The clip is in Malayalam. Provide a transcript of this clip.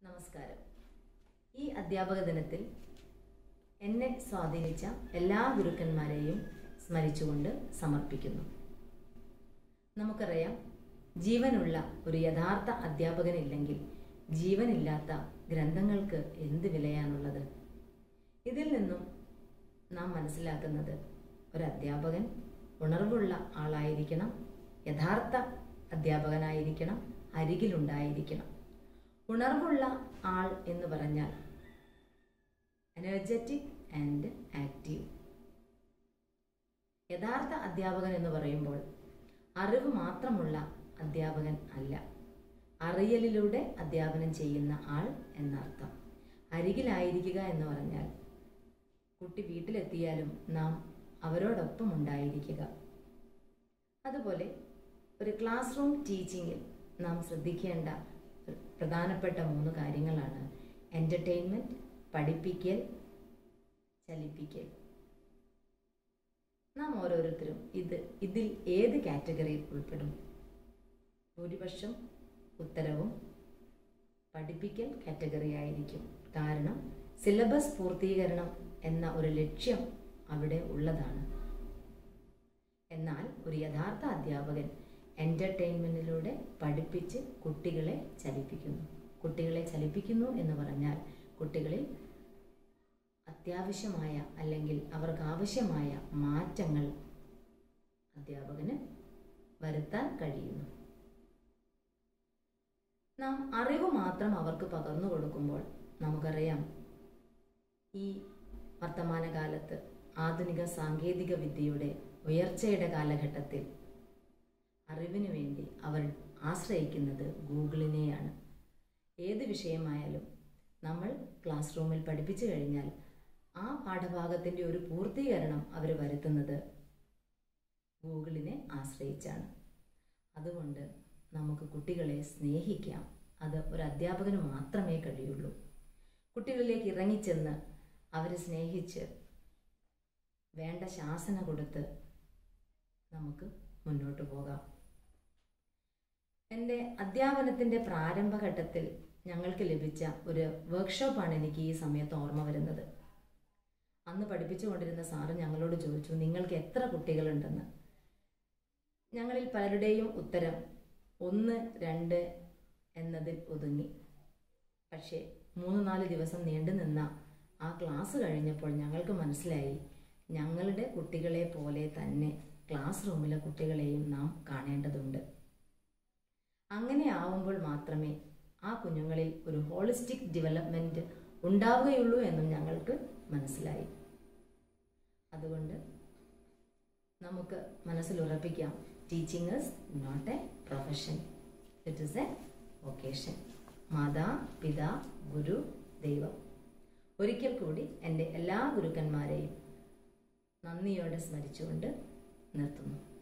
നമസ്കാരം ഈ അധ്യാപക ദിനത്തിൽ എന്നെ സ്വാധീനിച്ച എല്ലാ ഗുരുക്കന്മാരെയും സ്മരിച്ചുകൊണ്ട് സമർപ്പിക്കുന്നു നമുക്കറിയാം ജീവനുള്ള ഒരു യഥാർത്ഥ അധ്യാപകനില്ലെങ്കിൽ ജീവനില്ലാത്ത ഗ്രന്ഥങ്ങൾക്ക് എന്ത് വിലയാണുള്ളത് ഇതിൽ നിന്നും നാം മനസ്സിലാക്കുന്നത് ഒരു അധ്യാപകൻ ഉണർവുള്ള ആളായിരിക്കണം യഥാർത്ഥ അധ്യാപകനായിരിക്കണം അരികിലുണ്ടായിരിക്കണം ഉണർവുള്ള ആൾ എന്ന് പറഞ്ഞാൽ എനർജറ്റിക് ആൻഡ് ആക്റ്റീവ് യഥാർത്ഥ അധ്യാപകൻ എന്ന് പറയുമ്പോൾ അറിവ് മാത്രമുള്ള അധ്യാപകൻ അല്ല അറിയലിലൂടെ അധ്യാപനം ചെയ്യുന്ന ആൾ എന്നർത്ഥം അരികിലായിരിക്കുക എന്ന് പറഞ്ഞാൽ കുട്ടി വീട്ടിലെത്തിയാലും നാം അവരോടൊപ്പം ഉണ്ടായിരിക്കുക അതുപോലെ ഒരു ക്ലാസ് റൂം ടീച്ചിങ്ങിൽ നാം ശ്രദ്ധിക്കേണ്ട പ്രധാനപ്പെട്ട മൂന്ന് കാര്യങ്ങളാണ് എൻ്റർടൈൻമെൻറ്റ് പഠിപ്പിക്കൽ ചലിപ്പിക്കൽ നാം ഓരോരുത്തരും ഇത് ഇതിൽ ഏത് കാറ്റഗറിയിൽ ഉൾപ്പെടും ഭൂരിപക്ഷം ഉത്തരവും പഠിപ്പിക്കൽ കാറ്റഗറി ആയിരിക്കും കാരണം സിലബസ് പൂർത്തീകരണം എന്ന ഒരു ലക്ഷ്യം അവിടെ ഉള്ളതാണ് എന്നാൽ ഒരു യഥാർത്ഥ അധ്യാപകൻ എൻ്റർടൈൻമെൻറ്റിലൂടെ പഠിപ്പിച്ച് കുട്ടികളെ ചലിപ്പിക്കുന്നു കുട്ടികളെ ചലിപ്പിക്കുന്നു എന്ന് പറഞ്ഞാൽ കുട്ടികളിൽ അത്യാവശ്യമായ അല്ലെങ്കിൽ അവർക്ക് ആവശ്യമായ മാറ്റങ്ങൾ അധ്യാപകന് വരുത്താൻ കഴിയുന്നു നാം അറിവ് മാത്രം അവർക്ക് പകർന്നു കൊടുക്കുമ്പോൾ നമുക്കറിയാം ഈ വർത്തമാനകാലത്ത് ആധുനിക സാങ്കേതിക വിദ്യയുടെ ഉയർച്ചയുടെ കാലഘട്ടത്തിൽ അറിവിനു വേണ്ടി അവർ ആശ്രയിക്കുന്നത് ഗൂഗിളിനെയാണ് ഏത് വിഷയമായാലും നമ്മൾ ക്ലാസ് റൂമിൽ പഠിപ്പിച്ചു കഴിഞ്ഞാൽ ആ പാഠഭാഗത്തിൻ്റെ ഒരു പൂർത്തീകരണം അവർ വരുത്തുന്നത് ഗൂഗിളിനെ ആശ്രയിച്ചാണ് അതുകൊണ്ട് നമുക്ക് കുട്ടികളെ സ്നേഹിക്കാം അത് ഒരു അധ്യാപകന് മാത്രമേ കഴിയുള്ളൂ കുട്ടികളിലേക്ക് ഇറങ്ങിച്ചെന്ന് അവരെ സ്നേഹിച്ച് വേണ്ട ശാസന കൊടുത്ത് നമുക്ക് മുന്നോട്ട് പോകാം എൻ്റെ അധ്യാപനത്തിൻ്റെ പ്രാരംഭഘട്ടത്തിൽ ഞങ്ങൾക്ക് ലഭിച്ച ഒരു വർക്ക്ഷോപ്പാണ് എനിക്ക് ഈ സമയത്ത് ഓർമ്മ വരുന്നത് അന്ന് പഠിപ്പിച്ചുകൊണ്ടിരുന്ന സാറ് ഞങ്ങളോട് ചോദിച്ചു നിങ്ങൾക്ക് എത്ര കുട്ടികളുണ്ടെന്ന് ഞങ്ങളിൽ പലരുടെയും ഉത്തരം ഒന്ന് രണ്ട് എന്നതിൽ ഒതുങ്ങി പക്ഷേ മൂന്ന് നാല് ദിവസം നീണ്ടു നിന്ന ആ ക്ലാസ് കഴിഞ്ഞപ്പോൾ ഞങ്ങൾക്ക് മനസ്സിലായി ഞങ്ങളുടെ കുട്ടികളെ പോലെ തന്നെ ക്ലാസ് റൂമിലെ കുട്ടികളെയും നാം കാണേണ്ടതുണ്ട് അങ്ങനെ ആവുമ്പോൾ മാത്രമേ ആ കുഞ്ഞുങ്ങളിൽ ഒരു ഹോളിസ്റ്റിക് ഡെവലപ്മെൻറ്റ് ഉണ്ടാവുകയുള്ളൂ എന്നും ഞങ്ങൾക്ക് മനസ്സിലായി അതുകൊണ്ട് നമുക്ക് മനസ്സിൽ ഉറപ്പിക്കാം teaching is not a profession it is a vocation മാതാ പിതാ ഗുരു ദൈവം ഒരിക്കൽ കൂടി എൻ്റെ എല്ലാ ഗുരുക്കന്മാരെയും നന്ദിയോടെ സ്മരിച്ചുകൊണ്ട് നിർത്തുന്നു